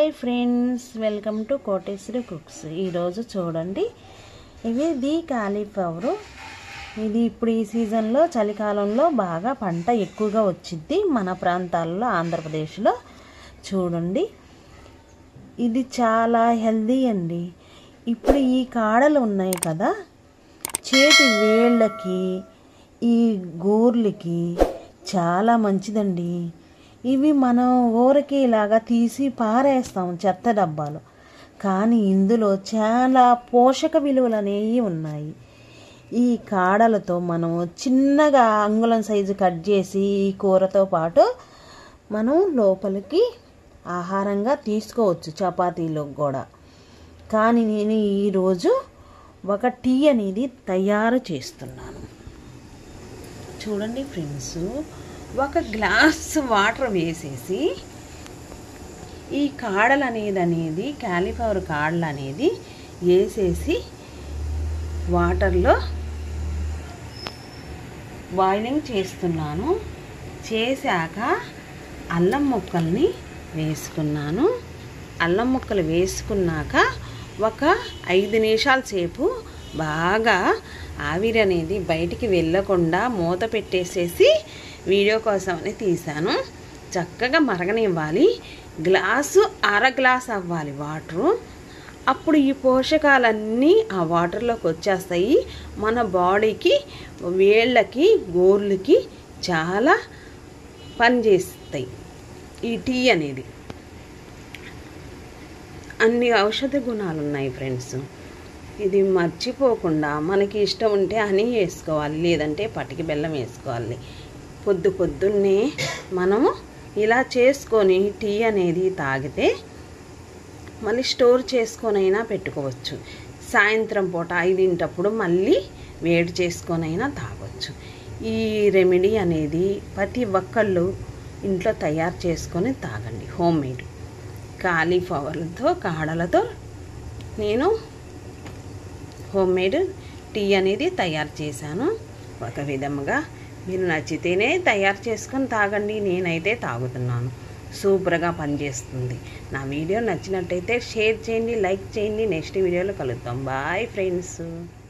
hi friends welcome to Koteswari cooks ఈరోజు చూడండి ఇవి ది కాలీఫ్లవరు ఇది ఇప్పుడు ఈ సీజన్లో చలికాలంలో బాగా పంట ఎక్కువగా వచ్చింది మన ప్రాంతాల్లో ఆంధ్రప్రదేశ్లో చూడండి ఇది చాలా హెల్దీ అండి ఇప్పుడు ఈ కాడలు ఉన్నాయి కదా చేతి వేళ్ళకి ఈ గోర్లకి చాలా మంచిదండి ఇవి మనం ఊరకి ఇలాగా తీసి పారేస్తాం చెత్త డబ్బాలు కానీ ఇందులో చాలా పోషక విలువలు అనేవి ఉన్నాయి ఈ కాడలతో మనం చిన్నగా అంగుళం సైజు కట్ చేసి ఈ కూరతో పాటు మనం లోపలికి ఆహారంగా తీసుకోవచ్చు చపాతీలోకి కూడా కానీ నేను ఈరోజు ఒక టీ అనేది తయారు చేస్తున్నాను చూడండి ఫ్రెండ్స్ ఒక గ్లాస్ వాటర్ వేసేసి ఈ కాడలు అనేది అనేది క్యాలీఫ్లవర్ కాడలు అనేది వేసేసి వాటర్లో బాయిలింగ్ చేస్తున్నాను చేశాక అల్లం ముక్కల్ని వేసుకున్నాను అల్లం ముక్కలు వేసుకున్నాక ఒక ఐదు నిమిషాల సేపు బాగా ఆవిరి అనేది బయటికి వెళ్ళకుండా మూత పెట్టేసేసి వీడియో కోసం అని తీసాను చక్కగా మరగనివ్వాలి గ్లాసు అర గ్లాస్ అవ్వాలి వాటరు అప్పుడు ఈ పోషకాలన్నీ ఆ వాటర్లోకి వచ్చేస్తాయి మన బాడీకి వేళ్ళకి గోర్లకి చాలా పనిచేస్తాయి ఈ టీ అనేది అన్ని ఔషధ గుణాలు ఉన్నాయి ఫ్రెండ్స్ ఇది మర్చిపోకుండా మనకి ఇష్టం ఉంటే హనీ వేసుకోవాలి లేదంటే పటికి బెల్లం వేసుకోవాలి పొద్దు పొద్దున్నే మనము ఇలా చేసుకొని టీ అనేది తాగితే మళ్ళీ స్టోర్ చేసుకొనైనా పెట్టుకోవచ్చు సాయంత్రం పూట ఐదింటప్పుడు మళ్ళీ వేడి చేసుకొనైనా తాగొచ్చు ఈ రెమెడీ అనేది ప్రతి ఒక్కళ్ళు ఇంట్లో తయారు చేసుకొని తాగండి హోమ్ మేడ్ కాలీఫ్లవర్లతో కాడలతో నేను హోమ్ మేడ్ టీ అనేది తయారు చేశాను ఒక విధముగా మీరు నచ్చితేనే తయారు చేసుకొని తాగండి నేనైతే తాగుతున్నాను సూపర్గా పనిచేస్తుంది నా వీడియో నచ్చినట్టయితే షేర్ చేయండి లైక్ చేయండి నెక్స్ట్ వీడియోలో కలుద్దాం బాయ్ ఫ్రెండ్స్